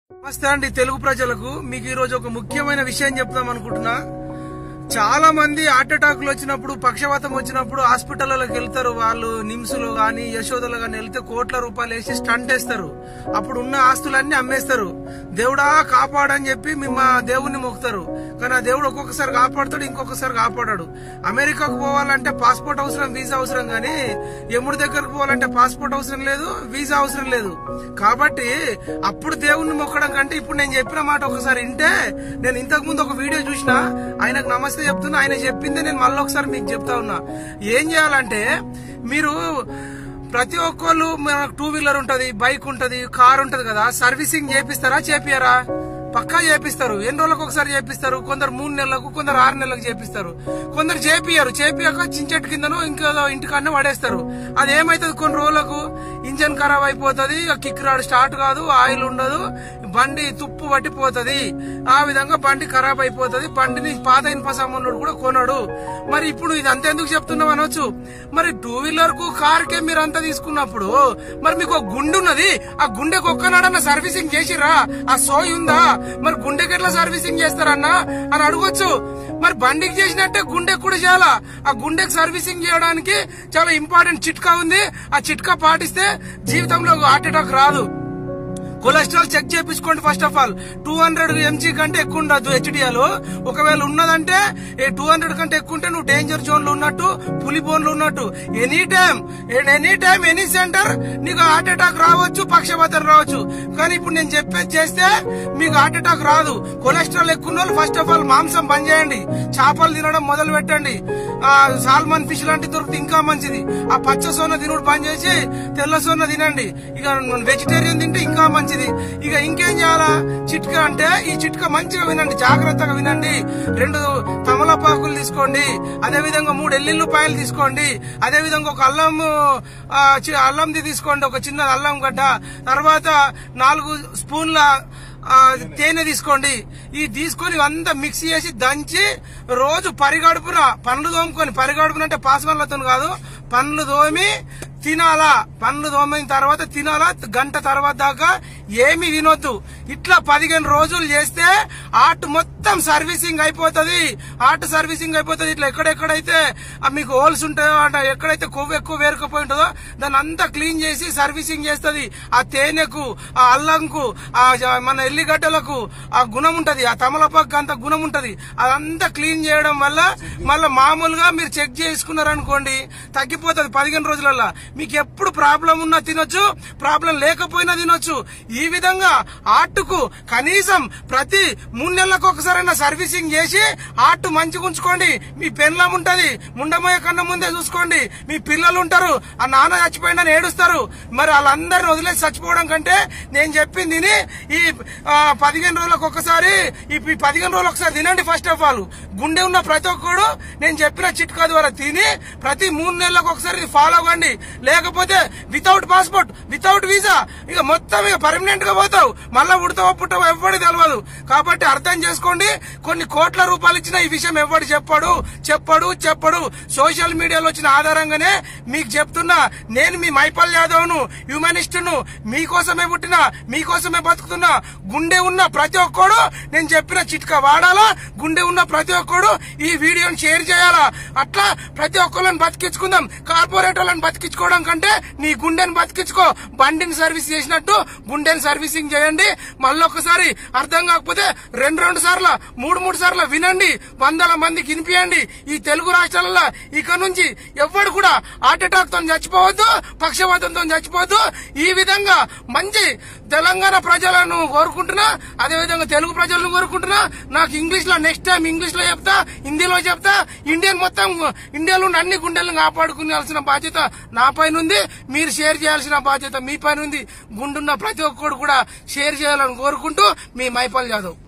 నమస్తే అండి తెలుగు ప్రజలకు మీకు ఈ రోజు ఒక ముఖ్యమైన విషయం చెప్దాం అనుకుంటున్నా చాలా మంది హార్ట్ అటాక్లు వచ్చినప్పుడు పక్షవాతం వచ్చినప్పుడు హాస్పిటల్లోకి వెళ్తారు వాళ్ళు నిమ్స్ లో గాని యశోదలో గాని వెళ్తే కోట్ల రూపాయలు వేసి స్టంట్ వేస్తారు అప్పుడు ఉన్న ఆస్తులన్నీ అమ్మేస్తారు దేవుడా కాపాడని చెప్పి మేము మా దేవుణ్ణి మొక్కుతారు కానీ ఆ దేవుడు ఒక్కొక్కసారి కాపాడుతాడు ఇంకొకసారి కాపాడాడు అమెరికాకు పోవాలంటే పాస్పోర్ట్ అవసరం వీసా అవసరం కానీ ఎముడి దగ్గరకు పోవాలంటే పాస్పోర్ట్ అవసరం లేదు వీసా అవసరం లేదు కాబట్టి అప్పుడు దేవుణ్ణి మొక్కడం కంటే ఇప్పుడు నేను చెప్పిన మాట ఒకసారి వింటే నేను ఇంతకు ముందు ఒక వీడియో చూసిన ఆయనకు నమస్తే చెప్తున్నా ఆయన చెప్పిందే నేను మళ్ళీ ఒకసారి మీకు చెప్తా ఉన్నా ఏం చేయాలంటే మీరు ప్రతి ఒక్కళ్ళు మనకు టూ వీలర్ ఉంటది బైక్ ఉంటది కార్ ఉంటది కదా సర్వీసింగ్ చేపిస్తారా చేపియరా పక్కా చేపిస్తారు ఎన్ని రోజులకు ఒకసారి చేపిస్తారు కొందరు మూడు నెలలకు కొందరు ఆరు నెలలకు చేపిస్తారు కొందరు చేపియరు చేపియాక చించెట్టు కిందనో ఇంకా ఇంటికాడనే పడేస్తారు అది ఏమైతుంది కొన్ని రోజులకు ఇంజన్ ఖరాబ్ అయిపోతుంది ఇక కిక్ రాడ్ స్టార్ట్ కాదు ఆయిల్ ఉండదు బండి తుప్పు పట్టిపోతుంది ఆ విధంగా బండి ఖరాబ్ అయిపోతుంది బండిని పాత ఇనుప సామాన్లు కూడా కొనడు మరి ఇప్పుడు ఇది అంతెందుకు చెప్తున్నాం అనొచ్చు మరి టూ వీలర్ కు కార్ కే మీరు అంతా తీసుకున్నప్పుడు మరి మీకు ఒక గుండె ఉన్నది ఆ గుండెకి ఒక్కనాడన్న సర్వీసింగ్ చేసిరా ఆ సోయి ఉందా మరి గుండెకి ఎట్లా సర్వీసింగ్ చేస్తారన్నా అని అడగొచ్చు మరి బండికి చేసినట్టే గుండెకి కూడా చేయాలా ఆ గుండెకి సర్వీసింగ్ చేయడానికి చాలా ఇంపార్టెంట్ చిట్కా ఉంది ఆ చిట్కా పాటిస్తే జీవితంలో హార్ట్ అటాక్ రాదు కొలెస్ట్రాల్ చెక్ చేయించుకోండి first of all two hundred mg కంటే ఎక్కువ ఉండదు హెచ్డిఎల్ ఒకవేళ ఉన్నదంటే టూ హండ్రెడ్ కంటే ఎక్కువ ఉంటే నువ్వు డేంజర్ జోన్ లో ఉన్నట్టు పులి బోన్ లో ఉన్నట్టు any time any time any centre నీకు హార్ట్ అటాక్ రావచ్చు పక్షపాతం రావచ్చు కానీ ఇప్పుడు నేను చెప్పేది చేస్తే మీకు హార్ట్ అటాక్ రాదు కొలెస్ట్రాల్ ఎక్కువ ఉన్న వాళ్ళు ఫస్ట్ ఆఫ్ ఆల్ మాంసం బంద్ చేయండి చేపలు తినడం మొదలు పెట్టండి ఆ సాల్మన్ ఫిష్ లాంటి దొరికితే ఇంకా మంచిది ఆ పచ్చ సోన తినుడు బంద్ చేసి తెల్ల సోన తినండి ఇక వెజిటేరియన్ తింటే ఇంకా మంచిది ఇక ఇంకేం చేయాలా చిట్కా అంటే ఈ చిట్కా మంచిగా వినండి జాగ్రత్తగా వినండి రెండు తమలపాకులు తీసుకోండి అదే విధంగా మూడు ఎల్లుల్లిపాయలు తీసుకోండి అదే విధంగా ఒక అల్లం ఆ, చి- అల్లంది తీసుకోండి ఒక చిన్న అల్లం గడ్డ తర్వాత నాలుగు స్పూన్ల ఆ, తేనె తీసుకోండి ఈ తీసుకొని అంతా మిక్స్ చేసి దంచి రోజు పరిగడుపున పండ్లు తోముకొని పరిగడుపున అంటే పాస్వర్లతో కాదు పండ్లు తోమి తినాలా పండ్లు తోమిన తర్వాత తినాలా గంట తర్వాత దాకా ఏమి తినొద్దు ఇట్లా పదిహేను రోజులు చేస్తే ఆర్ట్ మొత్తం సర్వీసింగ్ అయిపోతది ఆర్ట్ సర్వీసింగ్ అయిపోతుంది ఇట్లా ఎక్కడెక్కడైతే ఆ మీకు హోల్స్ ఉంటాయో అంటే ఎక్కడైతే కొవ్వు ఎక్కువ వేరుకపోయి ఉంటుందో దాన్ని అంతా క్లీన్ చేసి సర్వీసింగ్ చేస్తది ఆ తేనెకు ఆ అల్లంకు ఆ జ- మన ఎల్లిగడ్డలకు ఆ గుణం ఉంటది ఆ తమలపాకు అంత గుణం ఉంటది అదంతా క్లీన్ చేయడం వల్ల మళ్ళీ మామూలుగా మీరు చెక్ చేసుకున్నారనుకోండి తగ్గిపోతుంది పదిహేను రోజులలో మీకు ఎప్పుడు ప్రాబ్లం ఉన్నా తినొచ్చు ప్రాబ్లం లేకపోయినా తినొచ్చు ఈ విధంగా ఆర్టుకు కనీసం ప్రతి మూడు నెలలకు ఒకసారైనా సర్వీసింగ్ చేసి ఆర్ట్ మంచిగా ఉంచుకోండి మీ పెన్లం ఉంటది ముండమయ్య కన్నా ముందే చూసుకోండి మీ పిల్లలు ఉంటారు ఆ నాన్న చచ్చిపోయిందని ఏడుస్తారు మరి వాళ్ళందరిని వదిలేసి చచ్చిపోవడం కంటే నేను చెప్పింది తిని ఈ ఆ, పదిహేను రోజులకు ఒకసారి ఈ ఈ పదిహేను రోజులు ఒకసారి తినండి ఫస్ట్ ఆఫ్ ఆల్ గుండె ఉన్న ప్రతి ఒక్కడు నేను చెప్పిన చిట్కా ద్వారా తిని ప్రతి మూడు నెలలకు ఒకసారి ఇది ఫాలో అవ్వండి లేకపోతే వితౌట్ పాస్పోర్ట్ వితౌట్ వీసా ఇక మొత్తం ఇక పర్మనెంట్ గా పోతావు మళ్ళా ఉడతావో పుట్టవో ఎవ్వడి తెలియదు కాబట్టి అర్థం చేసుకోండి కొన్ని కోట్ల రూపాయలు ఇచ్చిన ఈ విషయం ఎవడు చెప్పాడు చెప్పడు చెప్పడు సోషల్ మీడియాలో వచ్చిన ఆధారంగానే మీకు చెప్తున్నా నేను మీ మైపల్ యాదవ్ ను హ్యూమనిస్ట్ ను మీకోసమే పుట్టిన మీకోసమే బతుకుతున్నా గుండె ఉన్న ప్రతి ఒక్కడు నేను చెప్పిన చిట్కా వాడాలా గుండె ఉన్న ప్రతి ఒక్కడు ఈ వీడియోని షేర్ చేయాలా అట్లా ప్రతి ఒక్కళ్ళని బతికించుకుందాం కార్పొరేట్ వాళ్ళని బతికించుకోవడం కంటే నీ గుండెని బతికించుకో బండిని సర్వీస్ చేసినట్టు గుండెని సర్వీసింగ్ చేయండి మళ్ళొకసారి అర్థం కాకపోతే రెండు రెండు సార్లు మూడు మూడు సార్లు వినండి వందల మందికి వినిపియండి ఈ తెలుగు రాష్ట్రాలలో ఇక నుంచి ఎవ్వడు కూడా హార్ట్ అటాక్ తో చచ్చిపోవద్దు పక్షవాతంతో చచ్చిపోవద్దు ఈ విధంగా మంచి తెలంగాణ ప్రజలను కోరుకుంటున్నా అదే విధంగా తెలుగు ప్రజలను కోరుకుంటున్నా నాకు ఇంగ్లీష్ లో నెక్స్ట్ టైం ఇంగ్లీష్ లో చెప్తా హిందీలో చెప్తా ఇండియన్ మొత్తం ఇండియాలో ఉన్న అన్ని గుండెలను కాపాడుకునేయాల్సిన బాధ్యత నా పైన ఉంది మీరు షేర్ చేయాల్సిన బాధ్యత మీ పైన ఉంది గుండున్న ప్రతి ఒక్కడు కూడా షేర్ చేయాలని కోరుకుంటూ మీ మైపాల్ జాదవ్